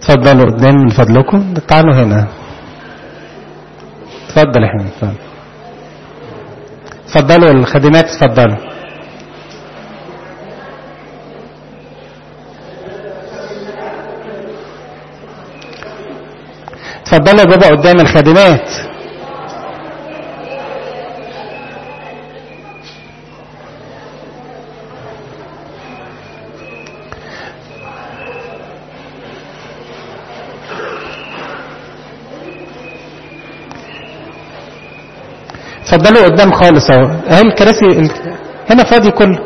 اتفضلوا قدام من فضلكم تعالوا هنا اتفضل يا حبيبي اتفضل اتفضلوا الخادمات اتفضلوا اتفضلوا يا بابا قدام الخادمات اتفضلوا قدام خالص اهو اهي الكراسي ال... هنا فاضي كله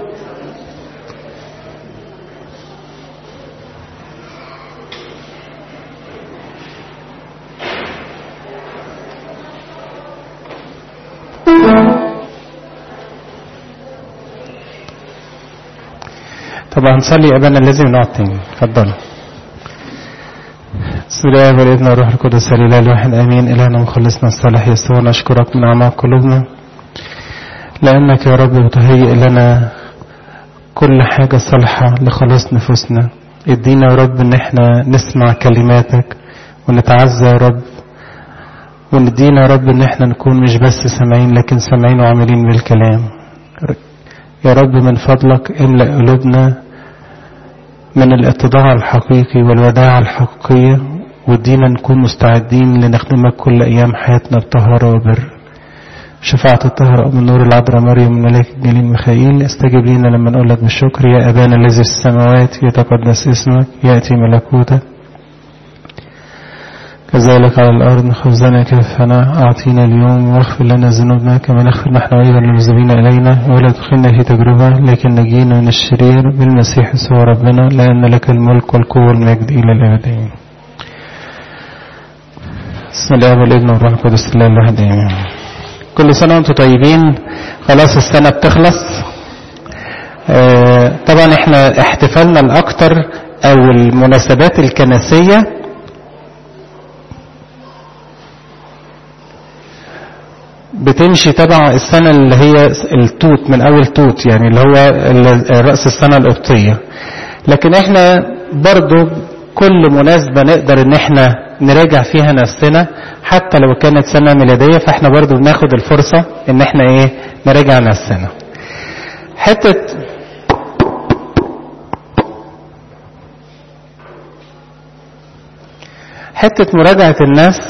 طبعا نصلي ابانا الذي نقعد تاني اتفضلوا بسم الله والابن والروح القدس الاله الواحد امين الهنا مخلصنا الصالح يسوع نشكرك من اعماق قلوبنا لانك يا رب بتهيئ لنا كل حاجه صالحه لخلاص نفوسنا ادينا يا رب ان احنا نسمع كلماتك ونتعزى يا رب وندينا يا رب ان احنا نكون مش بس سامعين لكن سامعين وعاملين بالكلام يا رب من فضلك املأ قلوبنا من الاتضاع الحقيقي والوداعة الحقيقية ودينا نكون مستعدين لنخدمك كل أيام حياتنا بطهارة وبر شفاعة الطهر من نور العذراء مريم ملاك الجليل ميخائيل استجب لنا لما نقول لك بالشكر يا أبانا الذي في السماوات يتقدس اسمك يأتي ملكوتك كذلك على الأرض خبزنا كفنا أعطينا اليوم واغفر لنا ذنوبنا كما نغفر نحن أيضا للمذنبين إلينا ولا تدخلنا في تجربة لكن نجينا من الشرير بالمسيح يسوع ربنا لأن لك الملك والقوة والمجد إلى الأبدين بسم الله والابن والروح القدس الله الواحد آمين كل سنة وأنتم طيبين خلاص السنة بتخلص آه طبعا احنا احتفالنا الأكتر أو المناسبات الكنسية بتمشي تبع السنة اللي هي التوت من أول توت يعني اللي هو رأس السنة القبطية لكن احنا برضو كل مناسبة نقدر ان احنا نراجع فيها نفسنا حتى لو كانت سنة ميلادية فاحنا برضو بناخد الفرصة ان احنا ايه نراجع نفسنا حتة حتة مراجعة الناس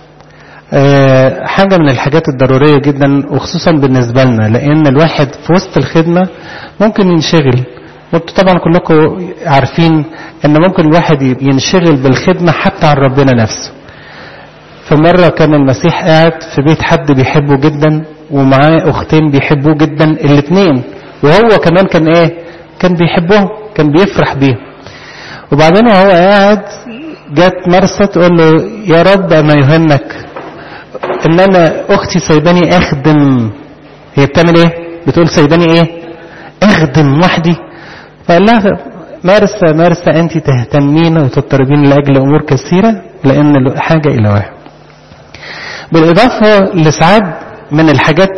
حاجة من الحاجات الضرورية جدا وخصوصا بالنسبة لنا لأن الواحد في وسط الخدمة ممكن ينشغل وانتوا طبعا كلكم عارفين ان ممكن الواحد ينشغل بالخدمة حتى عن ربنا نفسه فمرة كان المسيح قاعد في بيت حد بيحبه جدا ومعاه اختين بيحبوه جدا الاثنين وهو كمان كان ايه كان بيحبهم كان بيفرح بيهم وبعدين وهو قاعد جت مرسى تقول له يا رب ما يهمك ان انا اختي سايباني اخدم هي بتعمل ايه بتقول سايباني ايه اخدم وحدي فقال لها مارسة مارسة انت تهتمين وتضطربين لاجل امور كثيرة لان حاجة الى واحد بالاضافة لسعاد من الحاجات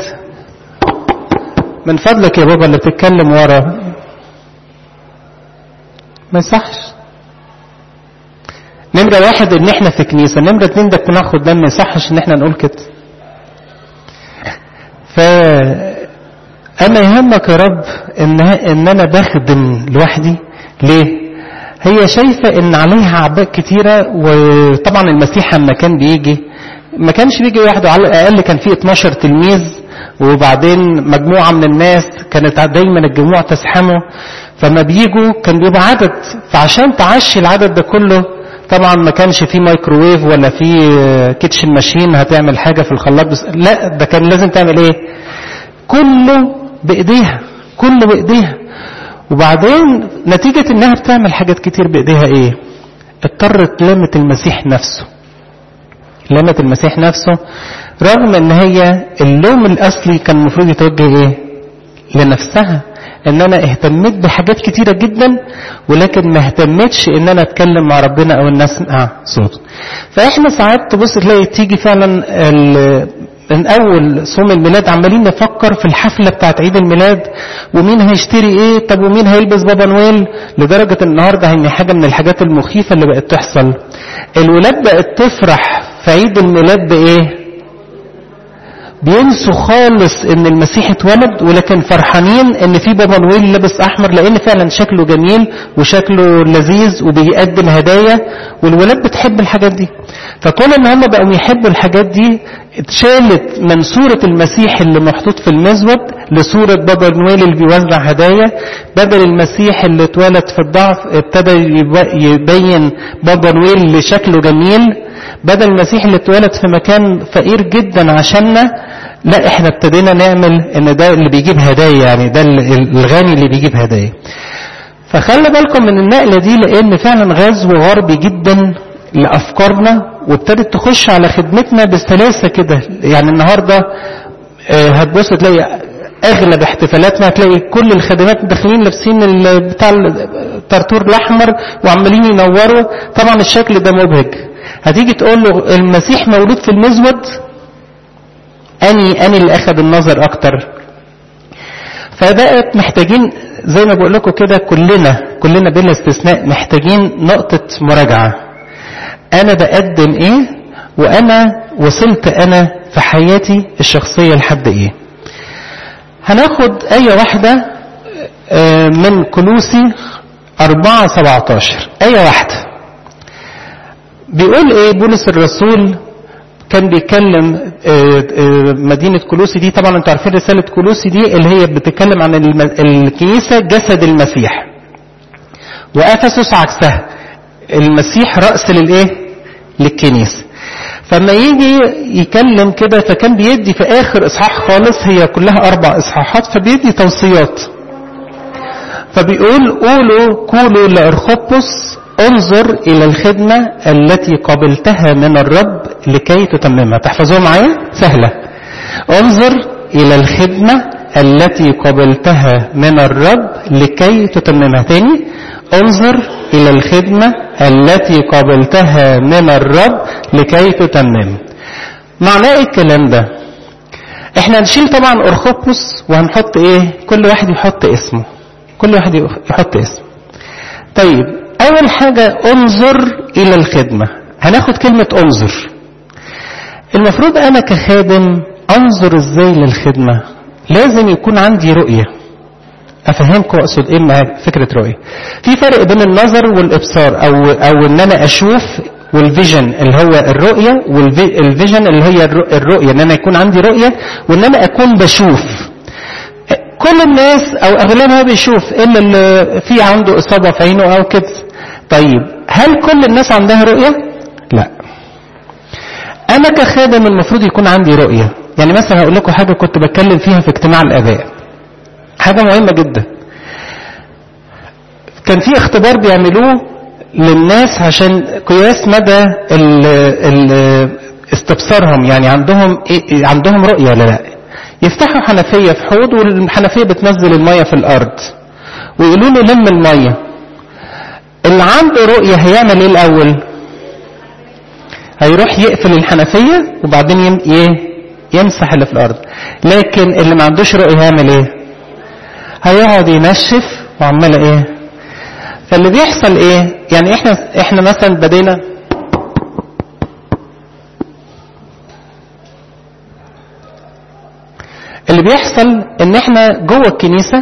من فضلك يا بابا اللي بتتكلم ورا ما يصحش نمرة واحد ان احنا في كنيسة نمرة اتنين ده اجتماع خدام ما يصحش ان احنا نقول كده ف انا يهمك يا رب ان ان انا بخدم لوحدي ليه هي شايفة ان عليها اعباء كتيرة وطبعا المسيح لما كان بيجي ما كانش بيجي لوحده على الاقل كان في 12 تلميذ وبعدين مجموعة من الناس كانت دايما الجموع تزحمه فما بيجوا كان بيبقى عدد فعشان تعشي العدد ده كله طبعا ما كانش في مايكروويف ولا في كيتشن ماشين هتعمل حاجة في الخلاط بس لا ده كان لازم تعمل ايه كله بايديها كله بايديها وبعدين نتيجة انها بتعمل حاجات كتير بايديها ايه اضطرت لمت المسيح نفسه لمت المسيح نفسه رغم ان هي اللوم الاصلي كان المفروض يتوجه ايه لنفسها ان انا اهتميت بحاجات كتيرة جدا ولكن ما اهتمتش ان انا اتكلم مع ربنا او الناس اسمع صوته فاحنا ساعات تبص تلاقي تيجي فعلا من اول صوم الميلاد عمالين نفكر في الحفله بتاعت عيد الميلاد ومين هيشتري ايه طب ومين هيلبس بابا نويل لدرجه النهارده ان حاجه من الحاجات المخيفه اللي بقت تحصل الولاد بقت تفرح في عيد الميلاد بايه بينسوا خالص ان المسيح اتولد ولكن فرحانين ان في بابا نويل لابس احمر لان فعلا شكله جميل وشكله لذيذ وبيقدم هدايا والولاد بتحب الحاجات دي فكون ان هم بقوا يحبوا الحاجات دي اتشالت من صورة المسيح اللي محطوط في المزود لصورة بابا نويل اللي بيوزع هدايا بدل المسيح اللي اتولد في الضعف ابتدى يبين بابا نويل اللي شكله جميل بدل المسيح اللي اتولد في مكان فقير جدا عشاننا لا احنا ابتدينا نعمل ان ده اللي بيجيب هدايا يعني ده الغني اللي بيجيب هدايا فخلي بالكم من النقلة دي لان فعلا غزو غربي جدا لافكارنا وابتدت تخش على خدمتنا بسلاسة كده يعني النهاردة هتبص تلاقي اغلب احتفالاتنا هتلاقي كل الخدمات داخلين لابسين بتاع الطرطور الاحمر وعمالين ينوروا طبعا الشكل ده مبهج هتيجي تقول له المسيح مولود في المزود اني اني اللي اخذ النظر اكتر فبقت محتاجين زي ما بقول لكم كده كلنا كلنا بلا استثناء محتاجين نقطة مراجعة انا بقدم ايه وانا وصلت انا في حياتي الشخصية لحد ايه هناخد اية واحدة من كلوسي 4 17 اية واحدة بيقول ايه بولس الرسول كان بيتكلم مدينة كولوسي دي طبعا انتوا عارفين رسالة كولوسي دي اللي هي بتتكلم عن الكنيسة جسد المسيح وافسس عكسها المسيح رأس للايه للكنيسة فما يجي يكلم كده فكان بيدي في اخر اصحاح خالص هي كلها اربع اصحاحات فبيدي توصيات فبيقول قولوا قولوا لارخبس انظر الى الخدمة التي قبلتها من الرب لكي تتممها تحفظوها معايا سهلة انظر الى الخدمة التي قبلتها من الرب لكي تتممها تاني انظر الى الخدمة التي قبلتها من الرب لكي تتمم معناه ايه الكلام ده احنا هنشيل طبعا ارخبس وهنحط ايه كل واحد يحط اسمه كل واحد يحط اسمه طيب اول حاجة انظر الى الخدمة هناخد كلمة انظر المفروض انا كخادم انظر ازاي للخدمة لازم يكون عندي رؤية افهمكم اقصد ايه مع فكرة رؤية في فرق بين النظر والابصار او او ان انا اشوف والفيجن اللي هو الرؤية والفيجن اللي هي الرؤية ان انا يكون عندي رؤية وان انا اكون بشوف كل الناس او اغلبها بيشوف الا اللي في عنده اصابة في عينه او كده طيب هل كل الناس عندها رؤية لا انا كخادم المفروض يكون عندي رؤية يعني مثلا هقول لكم حاجة كنت بتكلم فيها في اجتماع الاباء حاجة مهمة جدا كان في اختبار بيعملوه للناس عشان قياس مدى ال ال استبصارهم يعني عندهم إيه عندهم رؤية ولا لا يفتحوا حنفية في حوض والحنفية بتنزل المية في الأرض ويقولوا له لم المية اللي عنده رؤية هيعمل ايه الأول هيروح يقفل الحنفية وبعدين يم... ايه يمسح اللي في الأرض لكن اللي ما عندوش رؤية هيعمل ايه هيقعد ينشف وعمال ايه فاللي بيحصل ايه يعني احنا احنا مثلا بدينا اللي بيحصل ان احنا جوه الكنيسة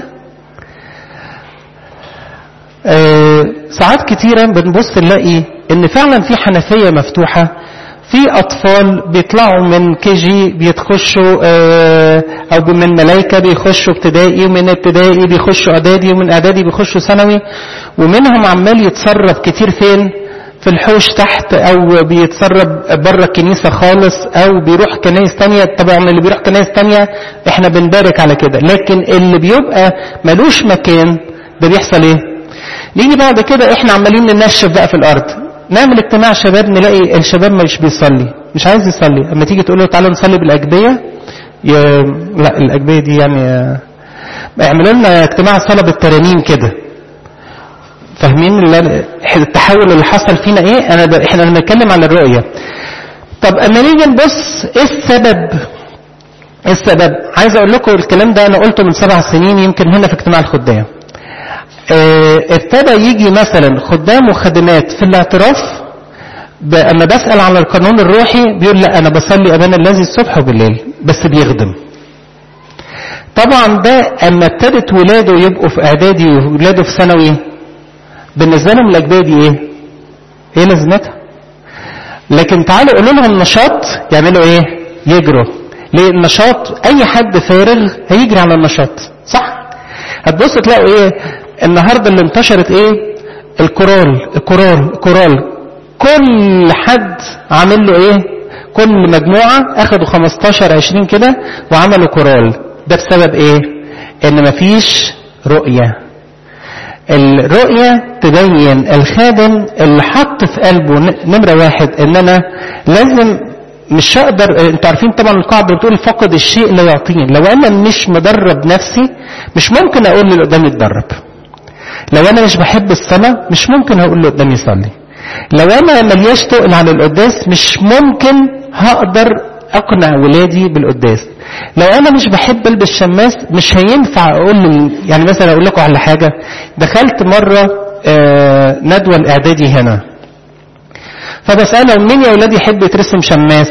اه ساعات كتيرة بنبص نلاقي ان فعلا في حنفية مفتوحة في اطفال بيطلعوا من كي جي بيتخشوا اه او من ملايكة بيخشوا ابتدائي ومن ابتدائي بيخشوا اعدادي ومن اعدادي بيخشوا ثانوي ومنهم عمال يتسرب كتير فين في الحوش تحت او بيتسرب بره الكنيسة خالص او بيروح كنايس تانية طبعا اللي بيروح كنايس تانية احنا بنبارك على كده لكن اللي بيبقى ملوش مكان ده بيحصل ايه نيجي بعد كده احنا عمالين ننشف بقى في الارض نعمل اجتماع شباب نلاقي الشباب مش بيصلي مش عايز يصلي اما تيجي تقول له تعالى نصلي بالاجبيه ي... لا الاجبيه دي يعني اعملوا لنا اجتماع صلاه بالترانيم كده فاهمين التحول اللي حصل فينا ايه انا ب... احنا بنتكلم على الرؤيه طب اما نيجي نبص ايه السبب السبب عايز اقول لكم الكلام ده انا قلته من سبع سنين يمكن هنا في اجتماع الخدام اه ابتدى يجي مثلا خدام وخادمات في الاعتراف اما بسأل على القانون الروحي بيقول لا انا بصلي ابانا الذي الصبح وبالليل بس بيخدم طبعا ده اما ابتدت ولاده يبقوا في اعدادي وولاده في ثانوي بالنسبه لهم الاجدادي ايه ايه لازمتها لكن تعالوا قولوا لهم نشاط يعملوا ايه يجروا ليه النشاط اي حد فارغ هيجري على النشاط صح هتبص تلاقوا ايه النهارده اللي انتشرت ايه الكورال الكورال الكورال كل حد عامل له ايه كل مجموعة اخدوا 15 20 كده وعملوا كورال ده بسبب ايه ان مفيش رؤية الرؤية تبين الخادم اللي حط في قلبه نمرة واحد ان انا لازم مش هقدر انتوا عارفين طبعا القاعدة بتقول فقد الشيء لا يعطيه لو انا مش مدرب نفسي مش ممكن اقول اللي قدامي اتدرب لو انا مش بحب الصلاة مش ممكن اقول اللي قدامي يصلي لو انا ملياش تقل عن القداس مش ممكن هقدر اقنع ولادي بالقداس لو انا مش بحب البس شماس مش هينفع اقول يعني مثلا اقول لكم على حاجه دخلت مره آه ندوه الاعدادي هنا فبسالهم مين يا ولادي يحب يترسم شماس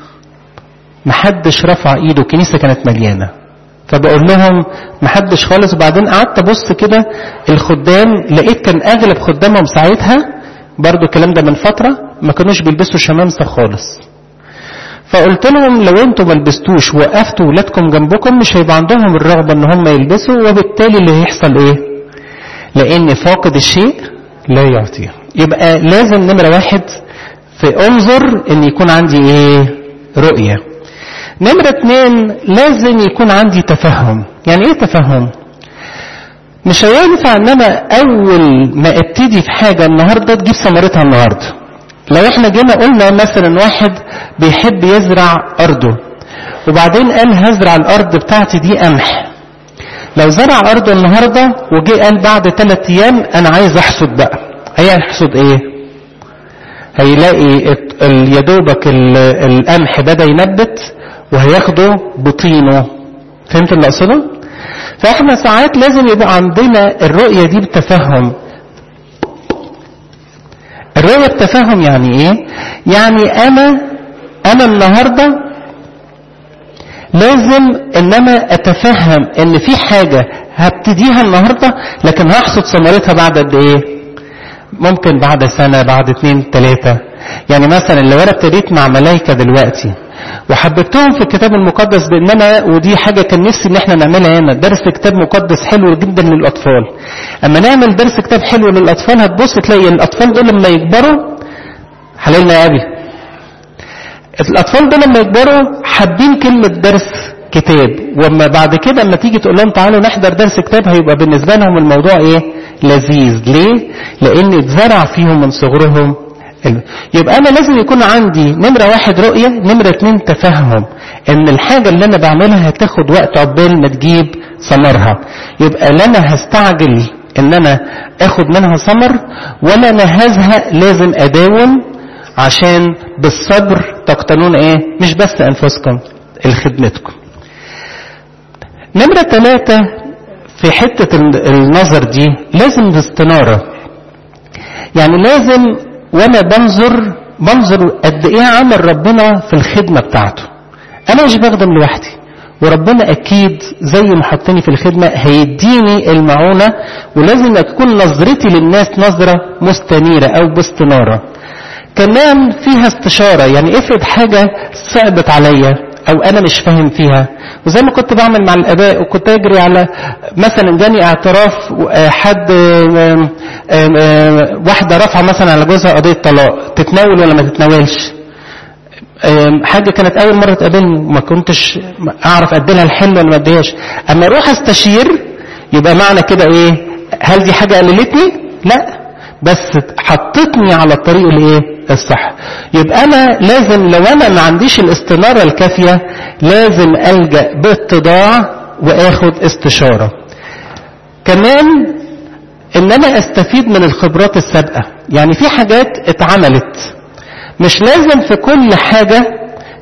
محدش رفع ايده الكنيسه كانت مليانه فبقول لهم محدش خالص وبعدين قعدت ابص كده الخدام لقيت كان اغلب خدامهم ساعتها برضو الكلام ده من فتره ما كانوش بيلبسوا شمامسه خالص فقلت لهم لو انتم ما لبستوش وقفتوا ولادكم جنبكم مش هيبقى عندهم الرغبة ان هم يلبسوا وبالتالي اللي هيحصل ايه لان فاقد الشيء لا يعطيه يبقى لازم نمرة واحد في انظر ان يكون عندي ايه رؤية نمرة اتنين لازم يكون عندي تفهم يعني ايه تفهم مش هينفع ان انا اول ما ابتدي في حاجة النهاردة تجيب ثمرتها النهارده لو احنا جينا قلنا مثلا واحد بيحب يزرع ارضه وبعدين قال هزرع الارض بتاعتي دي قمح لو زرع ارضه النهارده وجي قال بعد ثلاث ايام انا عايز احصد بقى هيحصد ايه هيلاقي يا دوبك القمح بدا ينبت وهياخده بطينه فهمت اللي اقصده فاحنا ساعات لازم يبقى عندنا الرؤيه دي بتفهم الرؤية بتفهم يعني ايه يعني انا انا النهاردة لازم ان انا اتفهم ان في حاجة هبتديها النهاردة لكن هحصد ثمرتها بعد قد ايه ممكن بعد سنة بعد اتنين تلاتة يعني مثلا لو انا ابتديت مع ملايكة دلوقتي وحببتهم في الكتاب المقدس بان انا ودي حاجه كان نفسي ان احنا نعملها هنا درس كتاب مقدس حلو جدا للاطفال اما نعمل درس كتاب حلو للاطفال هتبص تلاقي الاطفال دول لما يكبروا حللنا يا ابي الاطفال دول لما يكبروا حابين كلمه درس كتاب واما بعد كده اما تيجي تقول لهم تعالوا نحضر درس كتاب هيبقى بالنسبه لهم الموضوع ايه لذيذ ليه لان اتزرع فيهم من صغرهم يبقى انا لازم يكون عندي نمرة واحد رؤية نمرة اتنين تفهم ان الحاجة اللي انا بعملها هتاخد وقت عقبال ما تجيب ثمرها يبقى لا انا هستعجل ان انا اخد منها ثمر ولا انا هزهق لازم اداوم عشان بالصبر تقتنون ايه مش بس انفسكم لخدمتكم نمرة ثلاثة في حتة النظر دي لازم باستنارة يعني لازم وانا بنظر بنظر قد ايه عمل ربنا في الخدمه بتاعته انا مش بخدم لوحدي وربنا اكيد زي ما حطني في الخدمه هيديني المعونه ولازم تكون نظرتي للناس نظره مستنيره او باستناره كمان فيها استشاره يعني افرض حاجه صعبت عليا او انا مش فاهم فيها وزي ما كنت بعمل مع الاباء وكنت اجري على مثلا جاني اعتراف حد واحده رافعه مثلا على جوزها قضيه طلاق تتناول ولا ما تتناولش حاجه كانت اول مره تقابلني وما كنتش اعرف ادي لها الحل ولا ما اديهاش اما اروح استشير يبقى معنى كده ايه هل دي حاجه قللتني لا بس حطتني على الطريق الايه الصح يبقى انا لازم لو انا ما عنديش الاستنارة الكافية لازم الجأ باتضاع واخد استشارة كمان ان انا استفيد من الخبرات السابقة يعني في حاجات اتعملت مش لازم في كل حاجة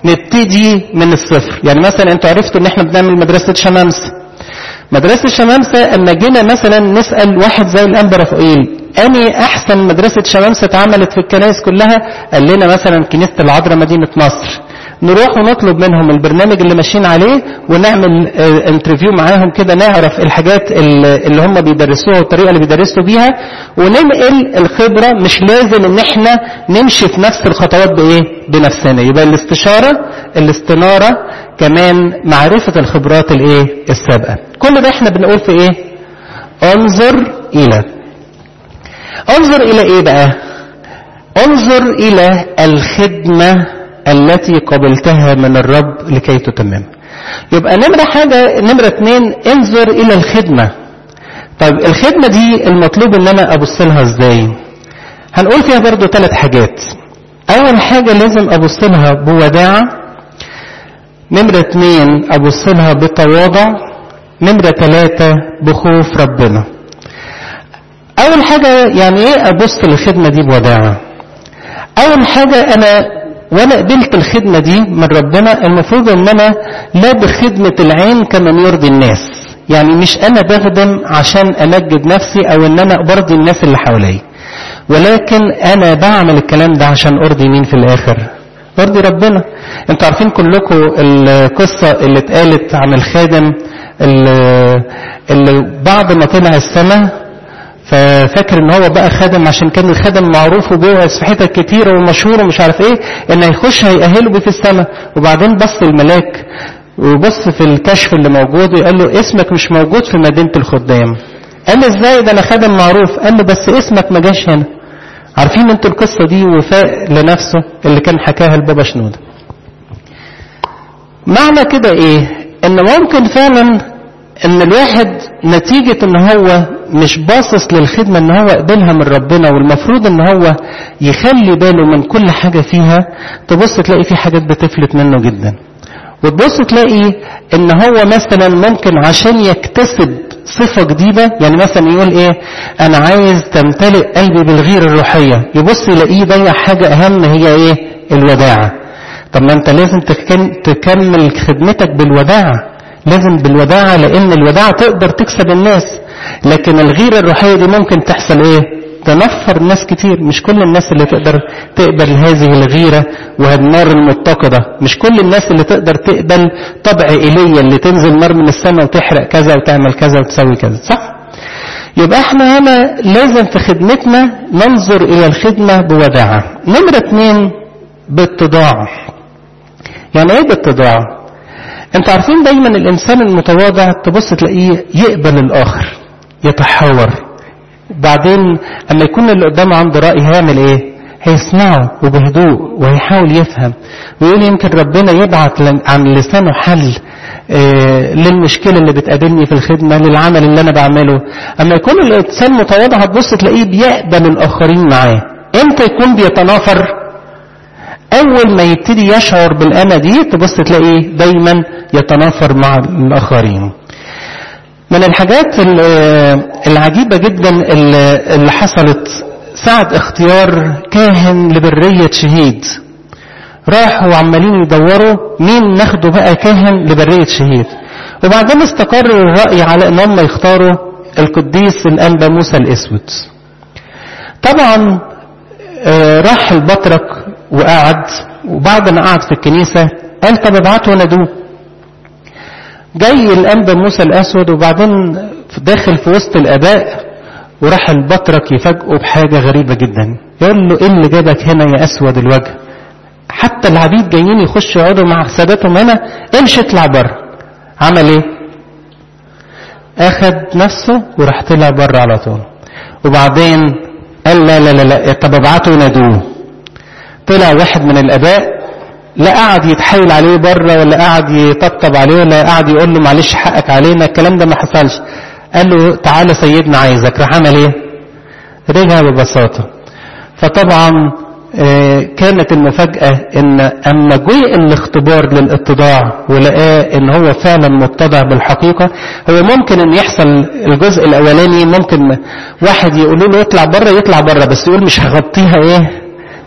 نبتدي من الصفر يعني مثلا انتوا عرفتوا ان احنا بنعمل مدرسة شمامسة مدرسة شمامسة اما جينا مثلا نسأل واحد زي الانبا رفائيل اني احسن مدرسة شمامسة اتعملت في الكنائس كلها قال لنا مثلا كنيسة العذراء مدينة نصر نروح ونطلب منهم البرنامج اللي ماشيين عليه ونعمل اه انترفيو معاهم كده نعرف الحاجات اللي هم بيدرسوها والطريقة اللي بيدرسوا بيها وننقل الخبرة مش لازم ان احنا نمشي في نفس الخطوات بايه بنفسنا يبقى الاستشارة الاستنارة كمان معرفة الخبرات الايه السابقة كل ده احنا بنقول في ايه انظر الى انظر الى ايه بقى انظر الى الخدمة التي قبلتها من الرب لكي تتمم يبقى نمرة حاجة نمرة اتنين انظر الى الخدمة طيب الخدمة دي المطلوب ان انا ابص لها ازاي هنقول فيها برضو ثلاث حاجات اول حاجة لازم ابص لها بوداعة نمرة اتنين ابص لها بتواضع نمرة ثلاثة بخوف ربنا اول حاجة يعني ايه ابص للخدمة دي بوداعة اول حاجة انا وانا قبلت الخدمة دي من ربنا المفروض ان انا لا بخدمة العين كمن يرضي الناس يعني مش انا بخدم عشان امجد نفسي او ان انا برضي الناس اللي حواليا ولكن انا بعمل الكلام ده عشان ارضي مين في الاخر ارضي ربنا انتوا عارفين كلكم القصة اللي اتقالت عن الخادم اللي, اللي بعد ما طلع السماء ففاكر ان هو بقى خادم عشان كان الخادم معروف وبيوعظ في حتت كتيره ومشهور ومش عارف ايه ان هيخش هيأهله بيه في السماء وبعدين بص الملاك وبص في الكشف اللي موجود وقال له اسمك مش موجود في مدينه الخدام قال له ازاي ده انا خادم معروف قال له بس اسمك ما جاش هنا عارفين انتوا القصه دي وفاء لنفسه اللي كان حكاها البابا شنوده معنى كده ايه ان ممكن فعلا ان الواحد نتيجة ان هو مش باصص للخدمة ان هو قبلها من ربنا والمفروض ان هو يخلي باله من كل حاجة فيها تبص تلاقي في حاجات بتفلت منه جدا وتبص تلاقي ان هو مثلا ممكن عشان يكتسب صفة جديدة يعني مثلا يقول ايه انا عايز تمتلئ قلبي بالغير الروحية يبص يلاقيه ضيع حاجة اهم هي ايه الوداعة طب ما انت لازم تكمل خدمتك بالوداعة لازم بالوداعة لأن الوداعة تقدر تكسب الناس لكن الغيرة الروحية دي ممكن تحصل إيه تنفر ناس كتير مش كل الناس اللي تقدر تقبل هذه الغيرة والنار المتقدة مش كل الناس اللي تقدر تقبل طبع إيليا اللي تنزل نار من السماء وتحرق كذا وتعمل كذا وتسوي كذا صح يبقى احنا هنا لازم في خدمتنا ننظر إلى الخدمة بوداعة نمرة اتنين باتضاع يعني ايه باتضاع انتوا عارفين دايما الانسان المتواضع تبص تلاقيه يقبل الاخر يتحاور وبعدين اما يكون اللي قدامه عنده راي هيعمل ايه هيسمعه وبهدوء وهيحاول يفهم ويقول يمكن ربنا يبعت عن لسانه حل آه للمشكلة اللي بتقابلني في الخدمة للعمل اللي أنا بعمله أما يكون الإنسان متواضع هتبص تلاقيه بيقبل الآخرين معاه إمتى يكون بيتنافر أول ما يبتدي يشعر بالأنا دي تبص تلاقيه دايما يتنافر مع الآخرين من الحاجات العجيبة جدا اللي حصلت ساعة اختيار كاهن لبرية شهيد راحوا عمالين يدوروا مين ناخده بقى كاهن لبرية شهيد وبعدين استقر الرأي على ان هم يختاروا القديس الأنبا موسى الأسود طبعا راح البطرك وقعد وبعد ما قعد في الكنيسة قال طب ابعته ندوه جاي الأنبا موسى الأسود وبعدين داخل في وسط الآباء وراح البطرك يفاجئه بحاجة غريبة جدا يقول له ايه اللي جابك هنا يا أسود الوجه حتى العبيد جايين يخشوا يقعدوا مع سادتهم هنا امشي اطلع بره عمل ايه اخد نفسه وراح طلع بره على طول وبعدين قال لا لا لا لا طب ابعتوا نادوه طلع واحد من الاباء لا قعد يتحايل عليه بره ولا قعد يطبطب عليه ولا قعد يقول له معلش حقك علينا الكلام ده ما حصلش قال له تعالى سيدنا عايزك راح عمل ايه رجع ببساطة فطبعا كانت المفاجأة ان اما جه الاختبار للاتضاع ولقاه ان هو فعلا متضع بالحقيقة هو ممكن ان يحصل الجزء الاولاني ممكن واحد يقول له يطلع بره يطلع بره بس يقول مش هغطيها ايه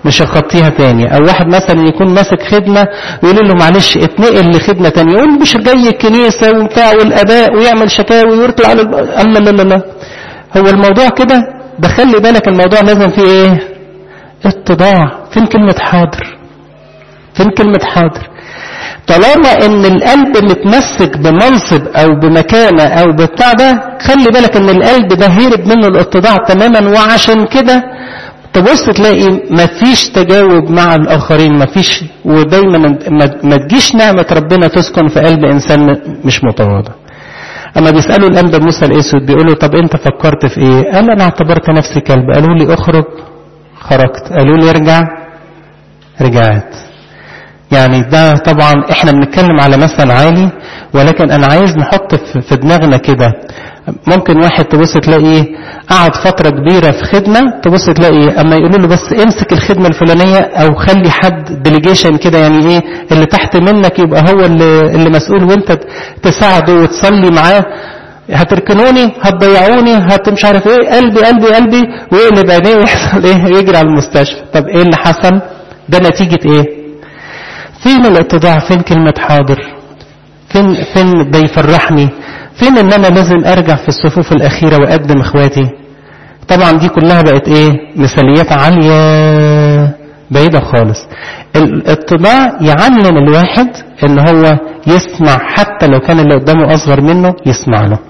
مش هخطيها تاني او واحد مثلا يكون ماسك خدمة ويقول له معلش اتنقل لخدمة تانية يقول مش جاي الكنيسة وبتاع والاباء ويعمل شكاوي ويركل على الب... لا لا لا لا هو الموضوع كده ده خلي بالك الموضوع لازم فيه ايه اتضاع فين كلمة حاضر فين كلمة حاضر طالما ان القلب متمسك بمنصب او بمكانة او بتاع ده خلي بالك ان القلب ده هيرب منه الاتضاع تماما وعشان كده تبص تلاقي مفيش تجاوب مع الاخرين مفيش ودايما ما تجيش نعمة ربنا تسكن في قلب انسان مش متواضع اما بيسألوا الانبا موسى الاسود بيقولوا طب انت فكرت في ايه قال انا اعتبرت نفسي كلب قالوا لي اخرج خرجت قالوا لي ارجع رجعت يعني ده طبعا احنا بنتكلم على مثل عالي ولكن انا عايز نحط في دماغنا كده ممكن واحد تبص تلاقيه قعد فترة كبيرة في خدمة تبص تلاقيه اما يقولوا له بس امسك الخدمة الفلانية او خلي حد ديليجيشن كده يعني ايه اللي تحت منك يبقى هو اللي, اللي مسؤول وانت تساعده وتصلي معاه هتركنوني هتضيعوني هت مش عارف ايه قلبي قلبي قلبي ويقلب عينيه ويحصل ايه يجري على المستشفى طب ايه اللي حصل ده نتيجة ايه فين الاتضاع فين كلمة حاضر فين فين ده يفرحني فين ان انا لازم ارجع في الصفوف الاخيرة واقدم اخواتي طبعا دي كلها بقت ايه مثاليات عالية بعيدة خالص الاتضاع يعلم الواحد ان هو يسمع حتى لو كان اللي قدامه اصغر منه يسمع له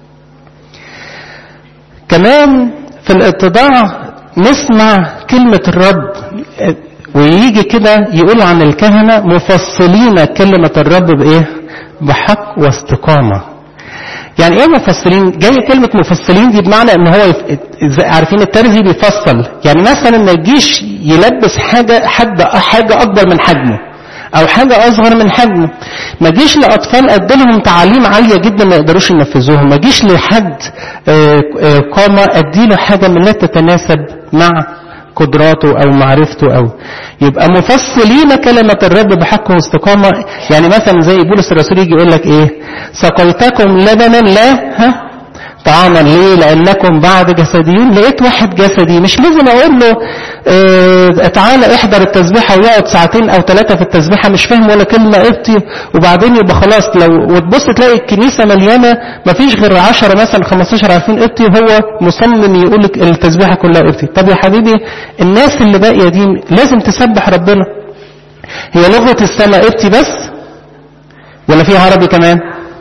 كمان في الاتضاع نسمع كلمة الرب ويجي كده يقول عن الكهنة مفصلين كلمة الرب بإيه بحق واستقامة يعني ايه مفصلين جاي كلمة مفصلين دي بمعنى ان هو يف... عارفين الترزي بيفصل يعني مثلا ما يجيش يلبس حاجة حد حاجة اكبر من حجمه او حاجة اصغر من حجمه ما جيش لاطفال اديلهم تعاليم عالية جدا ما يقدروش ينفذوها ما جيش لحد قامة اديله حاجة من لا تتناسب مع قدراته او معرفته او يبقى مفصلين كلمة الرب بحق واستقامة يعني مثلا زي بولس الرسول يجي يقول لك ايه سقيتكم لبنا لا ها طعاما ليه لانكم بعد جسديون لقيت واحد جسدي مش لازم اقول له اه تعالى احضر التسبيحة ويقعد ساعتين او ثلاثة في التسبيحة مش فاهم ولا كلمة ابتي وبعدين يبقى خلاص لو وتبص تلاقي الكنيسة مليانة مفيش غير 10 مثلا 15 عارفين ابتي هو مصمم يقول لك التسبيحة كلها ابتي طب يا حبيبي الناس اللي باقية دي لازم تسبح ربنا هي لغة السماء ابتي بس ولا فيها عربي كمان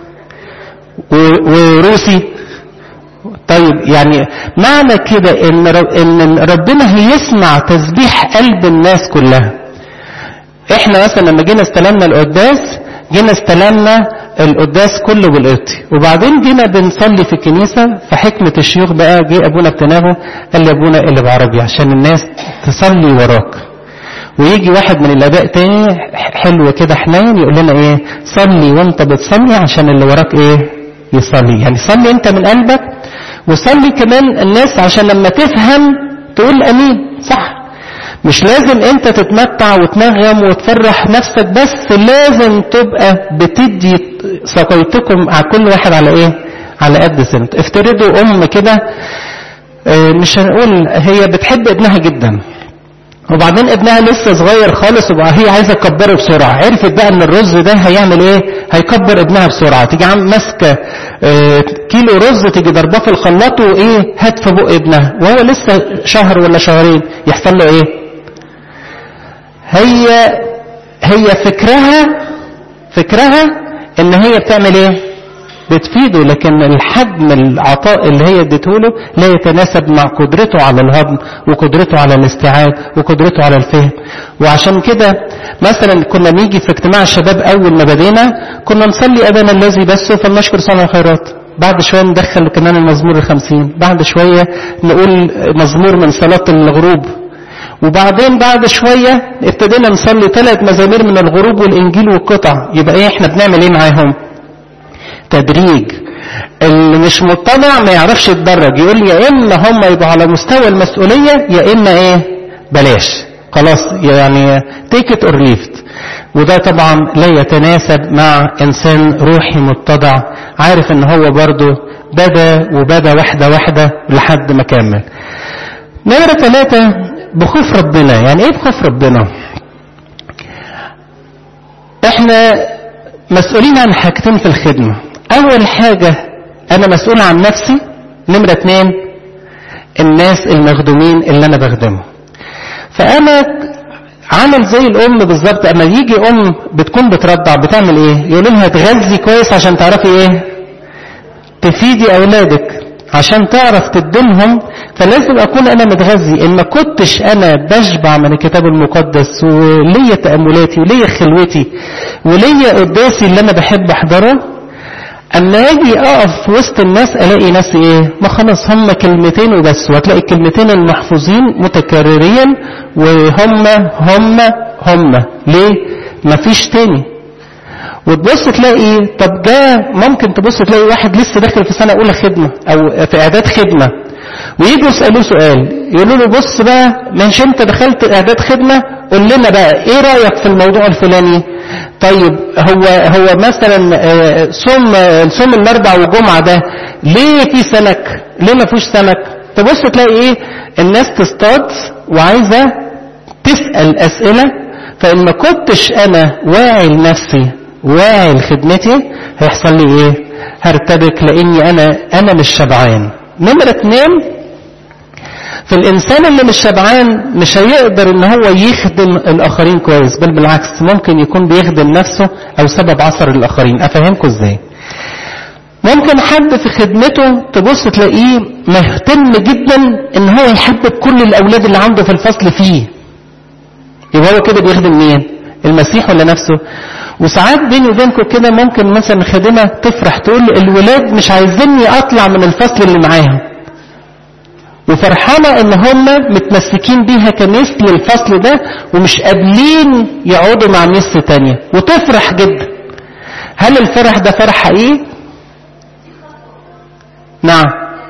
وروسي طيب يعني معنى كده ان ان ربنا هيسمع تسبيح قلب الناس كلها احنا مثلا لما جينا استلمنا القداس جينا استلمنا القداس كله بالقبطي وبعدين جينا بنصلي في الكنيسة فحكمة الشيوخ بقى جه ابونا بتنابه قال لي ابونا اللي بعربي عشان الناس تصلي وراك ويجي واحد من الاباء تاني حلو كده حنين يقول لنا ايه صلي وانت بتصلي عشان اللي وراك ايه يصلي يعني صلي انت من قلبك وصلي كمان الناس عشان لما تفهم تقول امين صح مش لازم انت تتمتع وتنغم وتفرح نفسك بس لازم تبقى بتدي سقيتكم على كل واحد على ايه على قد سنته افترضوا ام كده مش هنقول هي بتحب ابنها جدا وبعدين ابنها لسه صغير خالص وبقى هي عايزه تكبره بسرعه عرفت بقى ان الرز ده هيعمل ايه هيكبر ابنها بسرعه تيجي عم ماسكه اه كيلو رز تيجي ضرباه في الخلاط وايه هات في بق ابنها وهو لسه شهر ولا شهرين يحصل له ايه هي هي فكرها فكرها ان هي بتعمل ايه بتفيده لكن الحجم العطاء اللي هي اديته له لا يتناسب مع قدرته على الهضم وقدرته على الاستيعاب وقدرته على الفهم وعشان كده مثلا كنا نيجي في اجتماع الشباب اول ما بدينا كنا نصلي ابانا الذي بس فلنشكر صانع الخيرات بعد شوية ندخل كمان المزمور الخمسين بعد شوية نقول مزمور من صلاة الغروب وبعدين بعد شوية ابتدينا نصلي ثلاث مزامير من الغروب والإنجيل والقطع يبقى ايه احنا بنعمل ايه معاهم تدريج اللي مش مطلع ما يعرفش يتدرج يقول يا اما هم يبقوا على مستوى المسؤولية يا اما ايه بلاش خلاص يعني take it or leave it وده طبعا لا يتناسب مع انسان روحي متضع عارف ان هو برضه بدا وبدا واحدة واحدة لحد ما كمل نمرة ثلاثة بخوف ربنا يعني ايه بخوف ربنا احنا مسؤولين عن حاجتين في الخدمة اول حاجة انا مسؤول عن نفسي نمرة اتنين الناس المخدومين اللي انا بخدمهم فانا عامل زي الام بالظبط اما يجي ام بتكون بترضع بتعمل ايه يقولوا لها تغذي كويس عشان تعرفي ايه تفيدي اولادك عشان تعرف تديلهم فلازم اكون انا متغذي ان ما كنتش انا بشبع من الكتاب المقدس وليا تاملاتي وليا خلوتي وليا قداسي اللي انا بحب احضره اما اجي اقف في وسط الناس الاقي نفسي ايه ما خلاص هم كلمتين وبس وهتلاقي الكلمتين المحفوظين متكررين وهم هم هم ليه مفيش تاني وتبص تلاقي طب جاء ممكن تبص تلاقي واحد لسه داخل في سنه اولى خدمه او في اعداد خدمه ويجوا يسالوه سؤال يقولوا له بص بقى مش انت دخلت اعداد خدمه قول لنا بقى ايه رايك في الموضوع الفلاني طيب هو هو مثلا صوم صوم الاربع والجمعه ده ليه في سمك ليه ما فيهوش سمك تبص تلاقي ايه الناس تصطاد وعايزه تسال اسئله فان ما كنتش انا واعي لنفسي واعي لخدمتي هيحصل لي ايه هرتبك لاني انا انا مش شبعان نمرة اتنين في الانسان اللي مش شبعان مش هيقدر ان هو يخدم الاخرين كويس بل بالعكس ممكن يكون بيخدم نفسه او سبب عثر الاخرين افهمكم ازاي ممكن حد في خدمته تبص تلاقيه مهتم جدا ان هو يحبب كل الاولاد اللي عنده في الفصل فيه يبقى هو كده بيخدم مين المسيح ولا نفسه وساعات بيني وبينكم كده ممكن مثلا خادمة تفرح تقول الولاد مش عايزيني اطلع من الفصل اللي معاهم وفرحانة ان هم متمسكين بيها كمثل الفصل ده ومش قابلين يقعدوا مع ميس تانية وتفرح جدا هل الفرح ده فرح حقيقي؟ نعم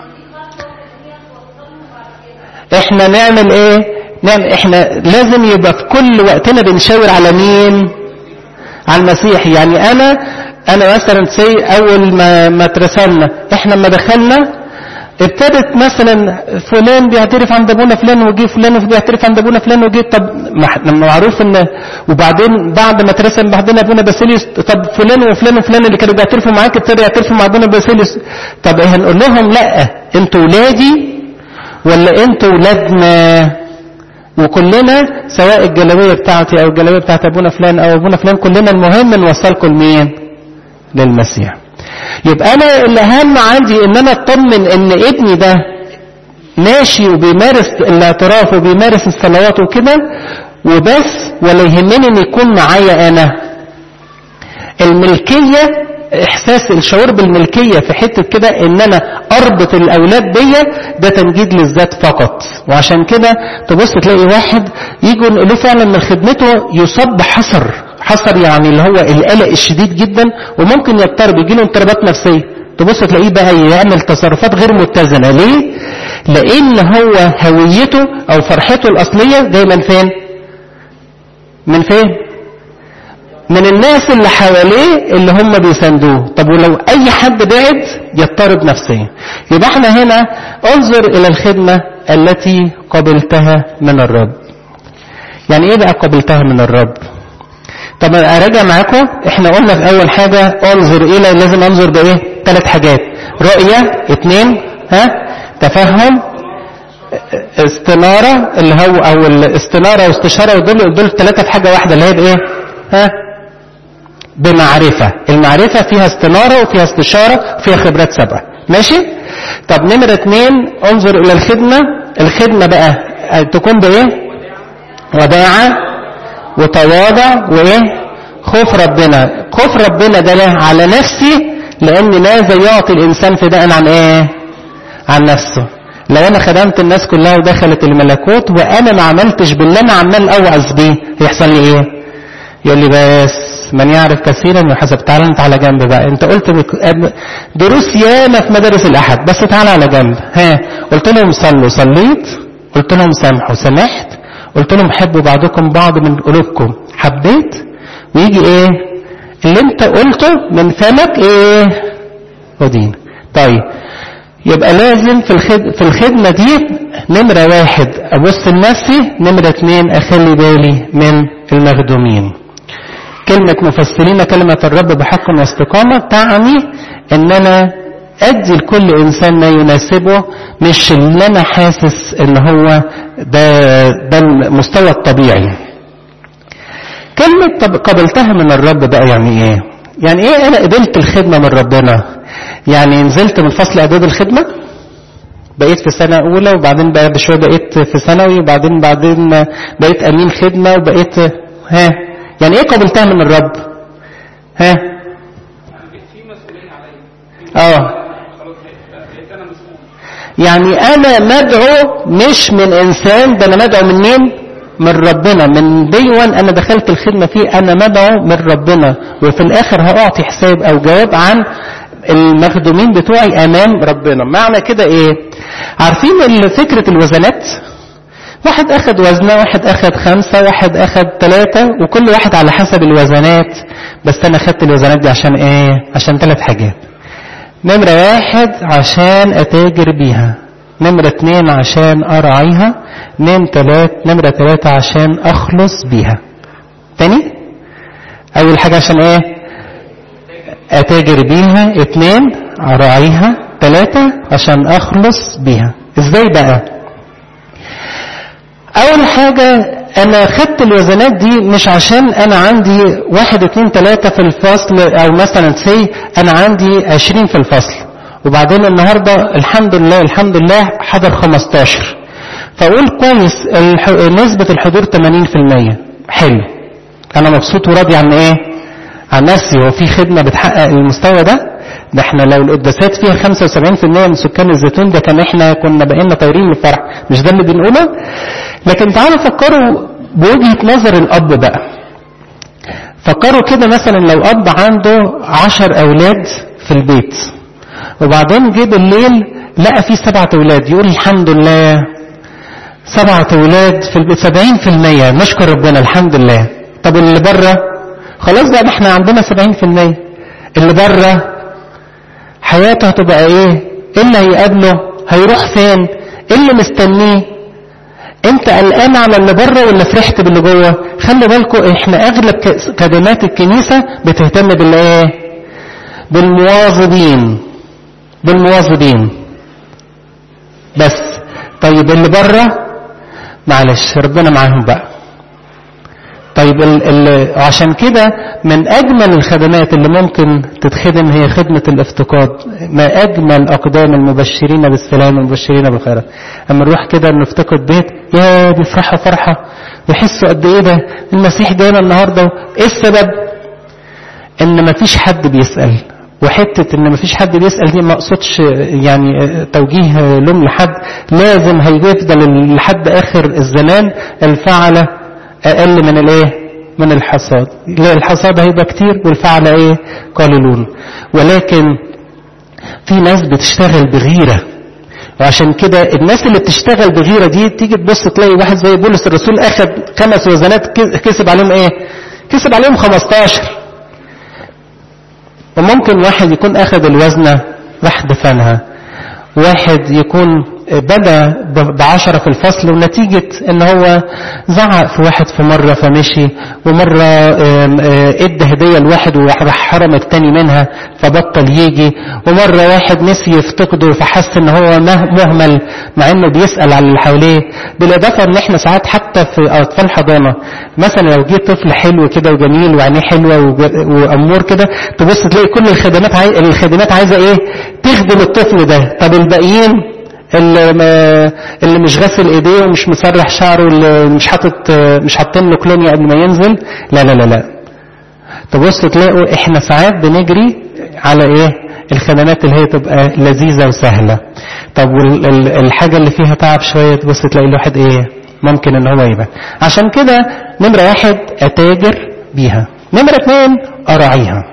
احنا نعمل ايه؟ نعمل احنا لازم يبقى في كل وقتنا بنشاور على مين؟ على المسيح يعني انا انا مثلا سي اول ما ما اترسلنا احنا لما دخلنا ابتدت مثلا فلان بيعترف عند ابونا فلان وجي فلان بيعترف عند ابونا فلان وجي طب معروف ان وبعدين بعد ما اترسل بعدين ابونا باسيليوس طب فلان وفلان وفلان اللي كانوا بيعترفوا معاك ابتدوا يعترفوا مع ابونا باسيليوس طب هنقول لهم لا انتوا ولادي ولا انتوا ولادنا وكلنا سواء الجلابيه بتاعتي او الجلابيه بتاعت ابونا فلان او ابونا فلان كلنا المهم نوصلكم لمين للمسيح يبقى انا الاهم عندي ان انا اطمن ان ابني ده ماشي وبيمارس الاعتراف وبيمارس الصلوات وكده وبس ولا يهمني ان يكون معايا انا الملكيه احساس الشعور بالملكيه في حته كده ان انا اربط الاولاد بيا ده تمجيد للذات فقط وعشان كده تبص تلاقي واحد يجوا له فعلا من خدمته يصاب بحصر حصر يعني اللي هو القلق الشديد جدا وممكن يضطرب يجي له اضطرابات نفسيه تبص تلاقيه بقى يعمل تصرفات غير متزنه ليه؟ لان هو هويته او فرحته الاصليه جايه من فين؟ من فين؟ من الناس اللي حواليه اللي هم بيساندوه طب ولو اي حد بعد يضطرب نفسيا يبقى احنا هنا انظر الى الخدمة التي قبلتها من الرب يعني ايه بقى قبلتها من الرب طب اراجع معاكم احنا قلنا في اول حاجة انظر الى لازم انظر بايه ثلاث حاجات رؤية اتنين ها تفهم استنارة اللي هو او الاستنارة واستشارة ودول دول ثلاثة في حاجة واحدة اللي هي بايه ها بمعرفة المعرفة فيها استنارة وفيها استشارة وفيها خبرات سبعة ماشي طب نمرة اتنين انظر الى الخدمة الخدمة بقى تكون بايه وداعة وتواضع وايه خوف ربنا خوف ربنا ده له على نفسي لان ماذا يعطي الانسان فداء عن ايه عن نفسه لو انا خدمت الناس كلها ودخلت الملكوت وانا ما عملتش باللي انا عمال اوعظ بيه هيحصل لي ايه يقول لي بس من يعرف كثيرا يحسب تعالى انت على جنب بقى انت قلت دروس ياما في مدارس الاحد بس تعالى على جنب ها قلت لهم صلوا صليت قلت لهم سامحوا سمحت قلت لهم حبوا بعضكم بعض من قلوبكم حبيت ويجي ايه اللي انت قلته من فمك ايه ودين طيب يبقى لازم في الخد... في الخدمة دي نمرة واحد أبص لنفسي نمرة اتنين أخلي بالي من المخدومين كلمة مفسرين كلمة الرب بحق واستقامة تعني ان انا ادي لكل انسان ما يناسبه مش اللي انا حاسس ان هو ده ده المستوى الطبيعي كلمة طب قبلتها من الرب بقى يعني ايه يعني ايه انا قبلت الخدمة من ربنا يعني نزلت من فصل اعداد الخدمة بقيت في سنة أولى وبعدين بعد شوية بقيت في ثانوي وبعدين بعدين بقيت أمين خدمة وبقيت ها يعني إيه قبلتها من الرب؟ ها؟ اه يعني انا مدعو مش من انسان ده انا مدعو من مين من ربنا من ديوان انا دخلت الخدمه فيه انا مدعو من ربنا وفي الاخر هاعطي حساب او جواب عن المخدومين بتوعي امام ربنا معنى كده ايه عارفين فكره الوزنات واحد اخد وزنه واحد اخد خمسة واحد اخد ثلاثة وكل واحد على حسب الوزنات بس انا خدت الوزنات دي عشان ايه عشان ثلاث حاجات نمرة واحد عشان أتاجر بيها نمرة اتنين عشان أرعيها نم تلات نمرة تلاتة عشان أخلص بيها تاني أول حاجة عشان إيه أتاجر بيها اتنين أراعيها تلاتة عشان أخلص بيها إزاي بقى أول حاجة أنا خدت الوزنات دي مش عشان أنا عندي واحد اتنين تلاتة في الفصل أو مثلا سي أنا عندي عشرين في الفصل وبعدين النهاردة الحمد لله الحمد لله حضر خمستاشر فأقول كويس الح... نسبة الحضور 80% حلو أنا مبسوط وراضي عن إيه؟ عن نفسي هو في خدمة بتحقق المستوى ده؟ ده احنا لو القداسات فيها 75% من سكان الزيتون ده كان احنا كنا بقينا طايرين من الفرح مش ده اللي بنقوله؟ لكن تعالوا فكروا بوجهة نظر الأب بقى فكروا كده مثلا لو أب عنده عشر أولاد في البيت وبعدين جه بالليل لقى فيه سبعة أولاد يقول الحمد لله سبعة أولاد في البيت سبعين في المية نشكر ربنا الحمد لله طب اللي بره خلاص بقى احنا عندنا سبعين في المية اللي بره حياته هتبقى ايه ايه اللي هيقابله هيروح فين ايه اللي مستنيه انت قلقان على اللي بره ولا فرحت باللي جوه خلي بالكم احنا اغلب كلمات الكنيسه بتهتم بالايه بالمواظبين بالمواظبين بس طيب اللي بره معلش ربنا معاهم بقى طيب ال ال عشان كده من اجمل الخدمات اللي ممكن تتخدم هي خدمه الافتقاد ما اجمل اقدام المبشرين بالسلام والمبشرين بالخيرات اما نروح كده نفتقد بيت يا بيفرحوا فرحه ويحسوا قد ايه ده المسيح جانا النهارده ايه السبب ان مفيش حد بيسال وحته ان مفيش حد بيسال دي ما اقصدش يعني توجيه لوم لحد لازم هيفضل لحد اخر الزمان الفعله اقل من الايه من الحصاد لا الحصاد هيبقى كتير والفعل ايه قليلون ولكن في ناس بتشتغل بغيره وعشان كده الناس اللي بتشتغل بغيره دي تيجي تبص تلاقي واحد زي بولس الرسول اخذ خمس وزنات كسب عليهم ايه كسب عليهم 15 وممكن واحد يكون اخذ الوزنه راح دفنها واحد يكون بدا بعشرة في الفصل ونتيجة ان هو زعق في واحد في مرة فمشي ومرة ادى هدية لواحد وراح حرم التاني منها فبطل يجي ومرة واحد نسي يفتقده فحس ان هو مهمل مع انه بيسأل على اللي حواليه بالاضافة ان احنا ساعات حتى في اطفال حضانة مثلا لو جه طفل حلو كده وجميل وعينيه حلوة وامور كده تبص تلاقي كل الخدمات عاي... الخدمات عايزة ايه تخدم الطفل ده طب الباقيين اللي, ما اللي مش غسل ايديه ومش مسرح شعره اللي مش حاطط مش حاطين له كلونيا قبل ما ينزل لا لا لا لا تبص تلاقوا احنا ساعات بنجري على ايه الخدمات اللي هي تبقى لذيذة وسهلة طب والحاجة اللي فيها تعب شوية تبص تلاقي الواحد ايه ممكن ان هو يبقى عشان كده نمرة واحد اتاجر بيها نمرة اتنين اراعيها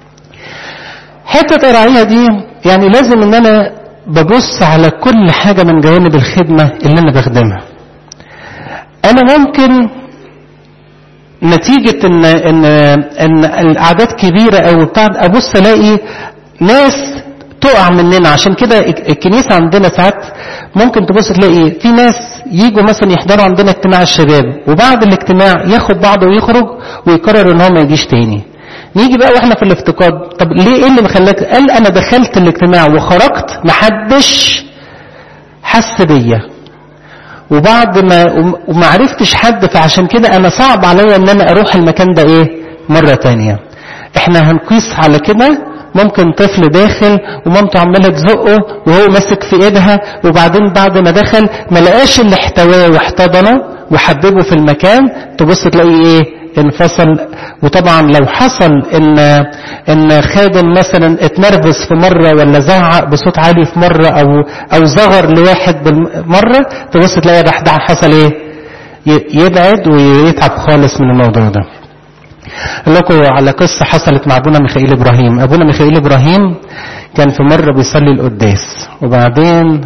حتة اراعيها دي يعني لازم ان انا ببص على كل حاجة من جوانب الخدمة اللي أنا بخدمها أنا ممكن نتيجة إن إن إن الأعداد كبيرة أو بتاع أبص ألاقي ناس تقع مننا عشان كده الكنيسة عندنا ساعات ممكن تبص تلاقي في ناس يجوا مثلا يحضروا عندنا اجتماع الشباب وبعد الاجتماع ياخد بعضه ويخرج ويقرر ان هو ما يجيش تاني نيجي بقى واحنا في الافتقاد طب ليه ايه اللي مخلاك قال انا دخلت الاجتماع وخرجت محدش حس بيا وبعد ما وما عرفتش حد فعشان كده انا صعب عليا ان انا اروح المكان ده ايه مرة تانية احنا هنقيس على كده ممكن طفل داخل ومامته عماله تزقه وهو ماسك في ايدها وبعدين بعد ما دخل ما لقاش اللي احتواه واحتضنه وحببه في المكان تبص تلاقي ايه انفصل وطبعا لو حصل ان ان خادم مثلا اتنرفز في مره ولا زعق بصوت عالي في مره او او زغر لواحد بالمره تبص تلاقي راح ده حصل ايه يبعد ويتعب خالص من الموضوع ده اقول لكم على قصه حصلت مع ابونا ميخائيل ابراهيم ابونا ميخائيل ابراهيم كان في مره بيصلي القداس وبعدين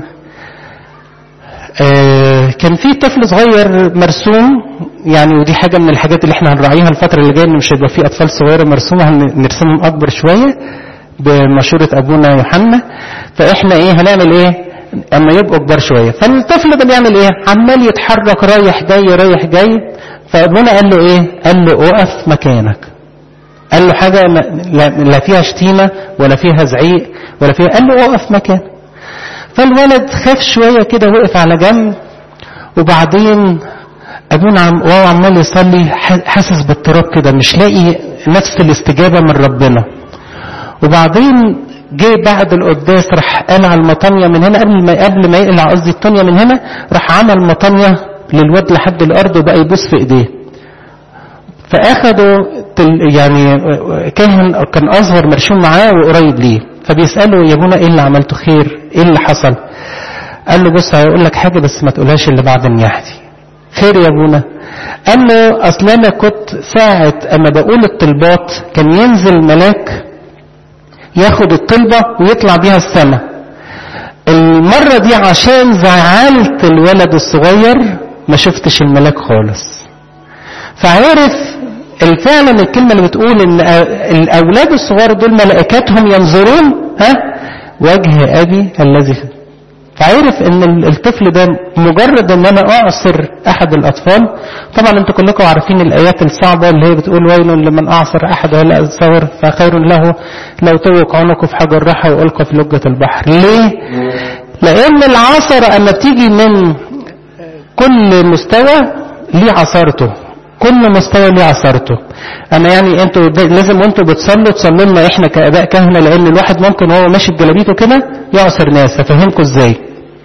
آه كان في طفل صغير مرسوم يعني ودي حاجه من الحاجات اللي احنا هنراعيها الفتره اللي جايه ان مش هيبقى في اطفال صغيره مرسومه هنرسمهم اكبر شويه بمشوره ابونا يوحنا فاحنا ايه هنعمل ايه اما يبقوا كبار شويه فالطفل ده بيعمل ايه عمال يتحرك رايح جاي رايح جاي فابونا قال له ايه قال له اقف مكانك قال له حاجه لا فيها شتيمه ولا فيها زعيق ولا فيها قال له اقف مكانك فالولد خاف شويه كده وقف على جنب وبعدين ابونا عم وهو عمال يصلي حاسس باضطراب كده مش لاقي نفس الاستجابه من ربنا وبعدين جه بعد القداس راح قلع المطانيه من هنا قبل ما قبل ما يقلع قصدي الطانيه من هنا راح عمل مطانيه للواد لحد الارض وبقى يبوس في ايديه فاخدوا يعني كاهن كان اصغر مرشوم معاه وقريب ليه فبيساله يا ابونا ايه اللي عملته خير ايه اللي حصل قال له بص هقول لك حاجه بس ما تقولهاش اللي بعد النياحتي خير يا ابونا قال له اصل انا كنت ساعه اما بقول الطلبات كان ينزل ملاك ياخد الطلبه ويطلع بيها السماء المره دي عشان زعلت الولد الصغير ما شفتش الملاك خالص فعرف فعلا الكلمة اللي بتقول ان الاولاد الصغار دول ملائكتهم ينظرون ها وجه ابي الذي فعرف ان الطفل ده مجرد ان انا اعصر احد الاطفال طبعا انتوا كلكم عارفين الايات الصعبه اللي هي بتقول ويل لمن اعصر احد ولا الثور فخير له لو توق عنقه في حجر رحى والقى في لجه البحر ليه لان العصر اما بتيجي من كل مستوى ليه عصارته كل مستوى ليه عصارته انا يعني انتوا لازم وانتوا بتصلوا تصلوا لنا احنا كاباء كهنه لان الواحد ممكن وهو ماشي بجلابيته كده يعصر ناس افهمكم ازاي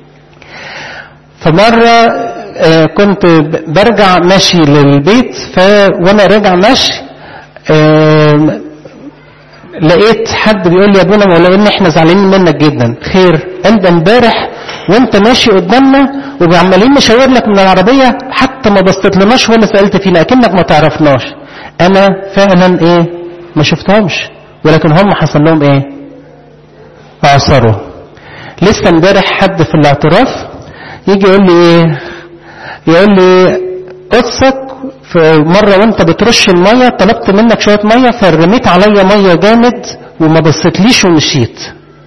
فمره آه كنت برجع ماشي للبيت ف وانا راجع ماشي آه لقيت حد بيقول لي يا ابونا ولو ان احنا زعلانين منك جدا خير قال ده امبارح وانت ماشي قدامنا وعمالين نشاور لك من العربيه حتى ما بصيتلناش ولا سالت فينا اكنك ما تعرفناش انا فعلا ايه ما شفتهمش ولكن هم حصل لهم ايه اعصروا لسه امبارح حد في الاعتراف يجي يقول لي ايه يقول لي قصك في مرة وانت بترش المية طلبت منك شوية مية فرميت عليا مية جامد وما بصيتليش ومشيت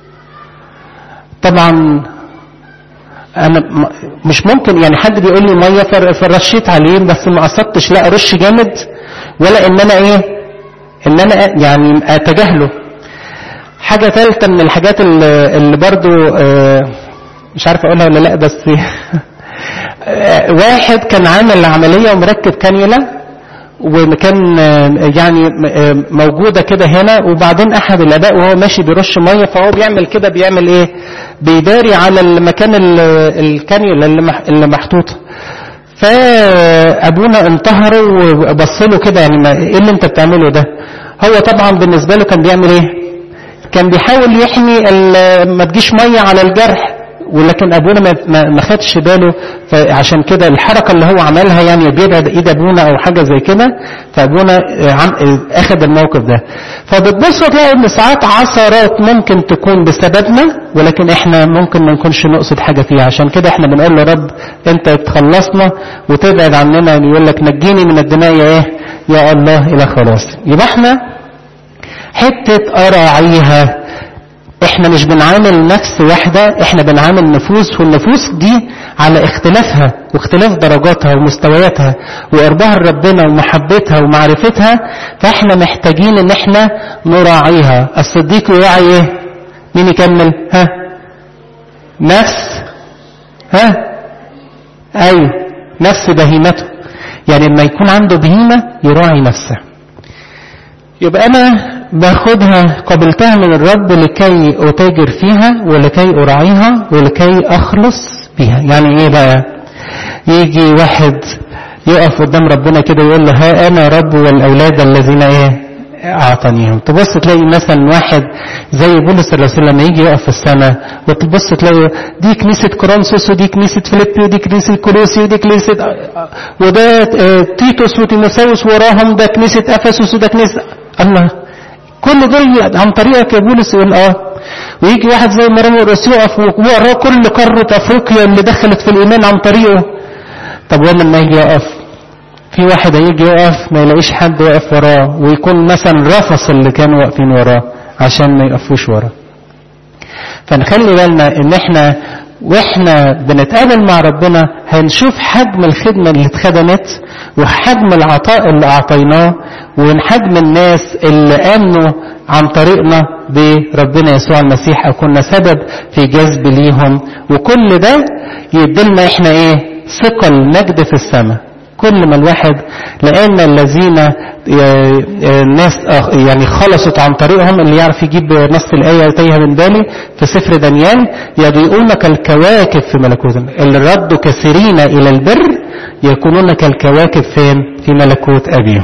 طبعا انا مش ممكن يعني حد بيقول لي ميه فرشيت عليه بس ما قصدتش لا ارش جامد ولا ان انا ايه ان انا يعني اتجاهله حاجه ثالثه من الحاجات اللي, اللي برضو مش عارف اقولها ولا لا بس واحد كان عامل عمليه ومركب كانيولا وكان يعني موجودة كده هنا وبعدين أحد الآباء وهو ماشي بيرش مية فهو بيعمل كده بيعمل إيه؟ بيداري على المكان الكانيولا اللي محطوطة. فأبونا انتهره وبص له كده يعني إيه اللي أنت بتعمله ده؟ هو طبعا بالنسبة له كان بيعمل إيه؟ كان بيحاول يحمي ما تجيش مية على الجرح ولكن ابونا ما ما خدش باله فعشان كده الحركه اللي هو عملها يعني بيبعد ايد ابونا او حاجه زي كده فابونا اخذ الموقف ده فبتبصوا تلاقوا ان ساعات عثرات ممكن تكون بسببنا ولكن احنا ممكن ما نكونش نقصد حاجه فيها عشان كده احنا بنقول له رب انت تخلصنا وتبعد عننا يقول لك نجيني من الدماء يا ايه يا الله الى خلاص يبقى احنا حته اراعيها احنا مش بنعامل نفس واحدة احنا بنعامل نفوس والنفوس دي على اختلافها واختلاف درجاتها ومستوياتها وقربها لربنا ومحبتها ومعرفتها فاحنا محتاجين ان احنا نراعيها الصديق يراعي ايه مين يكمل ها نفس ها ايوه نفس بهيمته يعني لما يكون عنده بهيمة يراعي نفسه يبقى انا باخدها قبلتها من الرب لكي اتاجر فيها ولكي اراعيها ولكي اخلص بيها يعني ايه بقى يجي واحد يقف قدام ربنا كده يقول له ها انا رب والاولاد الذين ايه اعطانيهم تبص تلاقي مثلا واحد زي بولس الرسول لما يجي يقف في السماء وتبص تلاقي دي كنيسة كورنثوس ودي كنيسة فيليبي ودي كنيسة كولوسي ودي كنيسة وده تيتوس وتيموساوس وراهم ده كنيسة افسس وده كنيسة الله كل دول عن طريقك يا بولس يقول اه ويجي واحد زي مريم الرسول يقف ووراه كل قارة افريقيا اللي دخلت في الايمان عن طريقه طب ولما يجي يقف في واحد هيجي يقف ما يلاقيش حد واقف وراه ويكون مثلا رفص اللي كانوا واقفين وراه عشان ما يقفوش وراه فنخلي بالنا ان احنا واحنا بنتقابل مع ربنا هنشوف حجم الخدمة اللي اتخدمت وحجم العطاء اللي اعطيناه وحجم الناس اللي امنوا عن طريقنا بربنا يسوع المسيح او كنا سبب في جذب ليهم وكل ده يدلنا احنا ايه ثقل مجد في السماء كل ما الواحد لان الذين الناس يعني خلصت عن طريقهم اللي يعرف يجيب نص الآية تايهة من بالي في سفر دانيال يضيئون كالكواكب في ملكوت اللي ردوا كثيرين إلى البر يكونون كالكواكب فين في ملكوت أبيهم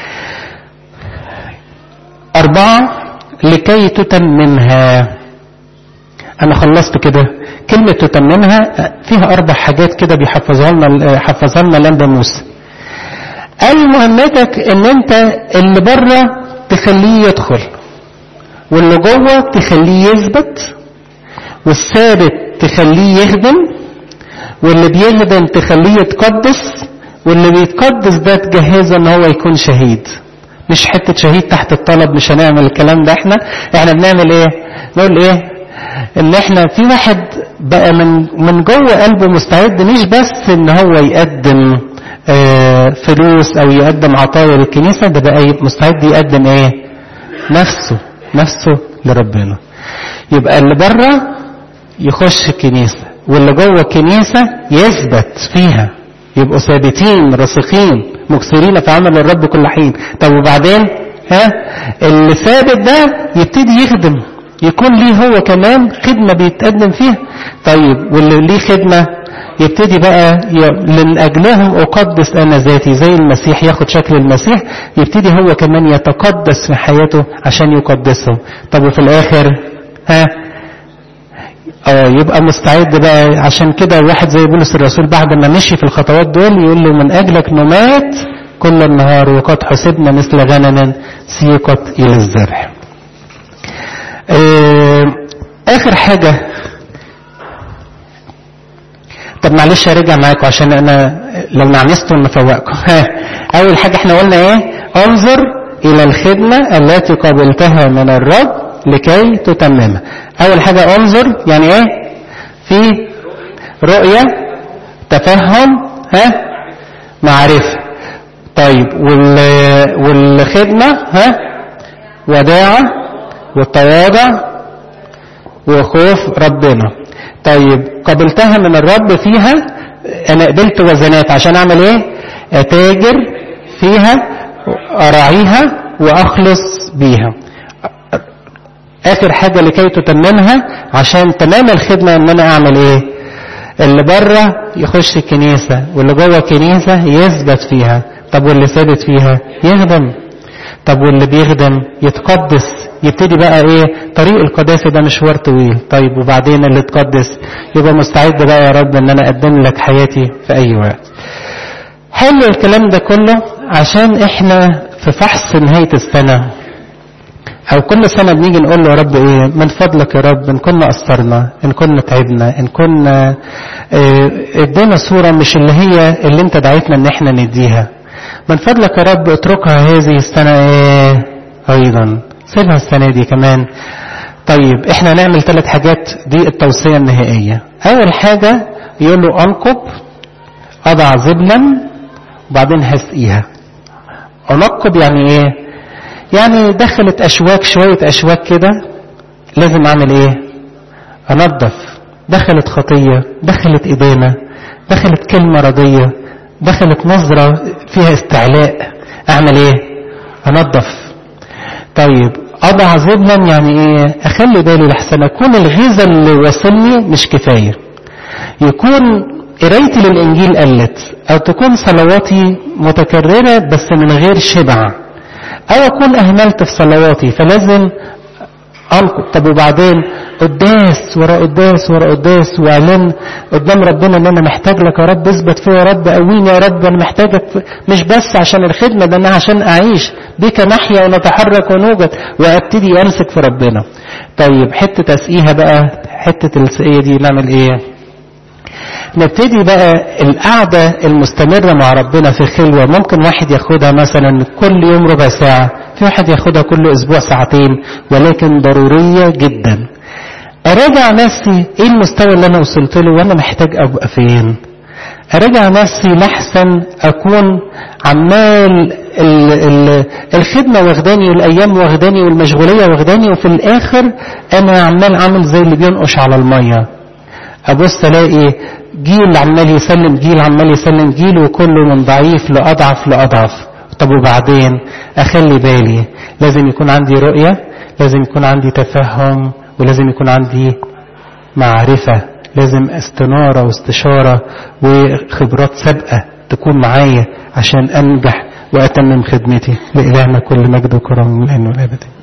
أربعة لكي تتممها أنا خلصت كده كلمة تتممها فيها أربع حاجات كده بيحفظها لنا حفظها لنا لمبة موسى قال مهمتك ان انت اللي بره تخليه يدخل واللي جوه تخليه يثبت والثابت تخليه يخدم واللي بيخدم تخليه يتقدس واللي بيتقدس ده تجهزه ان هو يكون شهيد مش حتة شهيد تحت الطلب مش هنعمل الكلام ده احنا احنا بنعمل ايه نقول ايه ان احنا في واحد بقى من من جوه قلبه مستعد مش بس ان هو يقدم اه فلوس او يقدم عطايا للكنيسه ده بقى مستعد يقدم ايه نفسه نفسه لربنا يبقى اللي بره يخش الكنيسه واللي جوه الكنيسه يثبت فيها يبقوا ثابتين راسخين مكسرين في عمل الرب كل حين طب وبعدين ها اللي ثابت ده يبتدي يخدم يكون ليه هو كمان خدمة بيتقدم فيها طيب واللي ليه خدمة يبتدي بقى من أجلهم أقدس أنا ذاتي زي المسيح ياخد شكل المسيح يبتدي هو كمان يتقدس في حياته عشان يقدسهم طب وفي الآخر ها اه يبقى مستعد بقى عشان كده واحد زي بولس الرسول بعد ما مشي في الخطوات دول يقول له من أجلك نمات كل النهار وقد حسبنا مثل غنم سيقت إلى الذبح اخر حاجة طب معلش ارجع معاكم عشان انا لو نعنستوا نفوقكم اول حاجة احنا قلنا ايه انظر الى الخدمة التي قبلتها من الرب لكي تتممها اول حاجة انظر يعني ايه في رؤية تفهم ها معرفة طيب والخدمة ها وداعة والتواضع وخوف ربنا طيب قبلتها من الرب فيها انا قبلت وزنات عشان اعمل ايه اتاجر فيها اراعيها واخلص بيها اخر حاجة لكي تتممها عشان تمام الخدمة ان انا اعمل ايه اللي بره يخش الكنيسة واللي جوه الكنيسة يثبت فيها طب واللي ثابت فيها يخدم طب واللي بيخدم يتقدس يبتدي بقى ايه طريق القداسة ده مشوار طويل طيب وبعدين اللي تقدس يبقى مستعد بقى يا رب ان انا اقدم لك حياتي في اي وقت حلو الكلام ده كله عشان احنا في فحص نهاية السنة او كل سنة بنيجي نقول له يا رب ايه من فضلك يا رب ان كنا قصرنا ان كنا تعبنا ان كنا اه ادينا صورة مش اللي هي اللي انت دعيتنا ان احنا نديها من فضلك يا رب اتركها هذه السنة ايه ايضا سيبها السنة دي كمان طيب احنا نعمل ثلاث حاجات دي التوصية النهائية اول حاجة يقول له انقب اضع زبلا وبعدين هسقيها انقب يعني ايه يعني دخلت اشواك شوية اشواك كده لازم اعمل ايه انظف دخلت خطية دخلت ادانة دخلت كلمة رضية دخلت نظرة فيها استعلاء اعمل ايه انظف طيب اضع زبلا يعني ايه اخلي بالي لحسن اكون الغذاء اللي وصلني مش كفاية يكون قرايتي للانجيل قلت او تكون صلواتي متكررة بس من غير شبع او اكون اهملت في صلواتي فلازم انقض طب وبعدين قداس ورا قداس ورا قداس واعلن قدام ربنا ان انا محتاج لك يا رب اثبت فيا يا رب قويني يا رب انا محتاجك مش بس عشان الخدمه ده انا عشان اعيش بك نحيا ونتحرك ونوجد وابتدي امسك في ربنا طيب حته اسقيها بقى حته السقيه دي نعمل ايه نبتدي بقى القعدة المستمرة مع ربنا في خلوة ممكن واحد ياخدها مثلا كل يوم ربع ساعة في واحد ياخدها كل أسبوع ساعتين ولكن ضرورية جدا أراجع نفسي إيه المستوى اللي أنا وصلت له وأنا محتاج أبقى فين أراجع نفسي لحسن أكون عمال ال ال الخدمة واخداني والأيام واخداني والمشغولية واخداني وفي الآخر أنا عمال عامل زي اللي بينقش على المية أبص ألاقي جيل عمال يسلم جيل عمال يسلم جيل وكله من ضعيف لأضعف لأضعف طب وبعدين أخلي بالي لازم يكون عندي رؤية لازم يكون عندي تفهم ولازم يكون عندي معرفة لازم استنارة واستشارة وخبرات سابقة تكون معايا عشان أنجح وأتمم خدمتي لإلهنا كل مجد وكرم من الآن والأبد